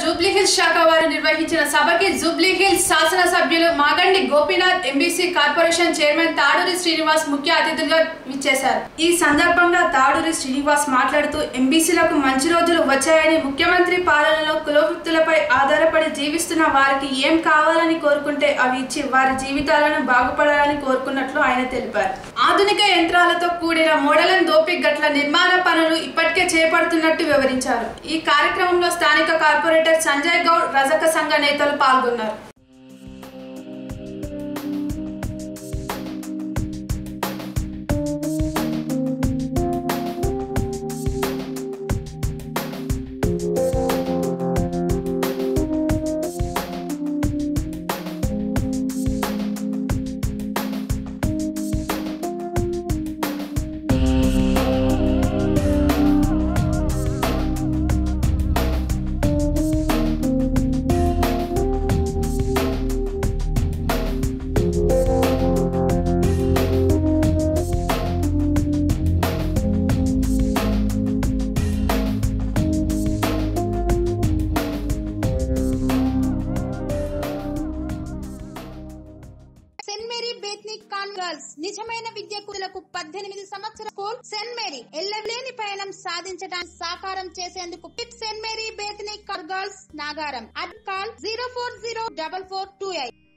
జూబ్లీహిల్స్ శాఖ వారు నిర్వహించిన సభకి జూబ్లీహిల్స్ శాసనసభ్యులు Maganti Gopinath M B C corporation chairman Taduri Srinivas ముఖ్య అతిథులుగా విచ్చేశారు ఈ సందర్భంగా తాడూరి శ్రీనివాస్ మాట్లాడుతూ ఎంబీసీలకు మంచి రోజులు వచ్చాయని ముఖ్యమంత్రి పాలనలో కులవృత్తులపై ఆధారపడి జీవిస్తున్న వారికి ఏం కావాలని కోరుకుంటే అవి ఇచ్చి వారి జీవితాలను బాగుపడాలని కోరుకున్నట్లు ఆయన తెలిపారు ఆధునిక యంత్రాలతో కూడిన మోడలన్ దోపి గట్ల నిర్మాణ పనులు ఇప్పటికే చేపడుతున్నట్టు వివరించారు ఈ కార్యక్రమంలో స్థానిక కార్పొరేటర్ సంజయ్ గౌడ్ రజక సంఘ నేతలు పాల్గొన్నారు సెంట్ మేరీ బేత్నిక్ కాన్ గర్ల్స్ నిజమైన విద్యార్థులకు పద్దెనిమిది సంవత్సరాల స్కూల్ సెంట్ మేరీ ఎల్లలేని పయనం సాధించడానికి సాకారం చేసేందుకు పిట్ సెంట్ మేరీ బేత్నిక్ కాన్ girls Nagaram ad call zero four zero double four two eight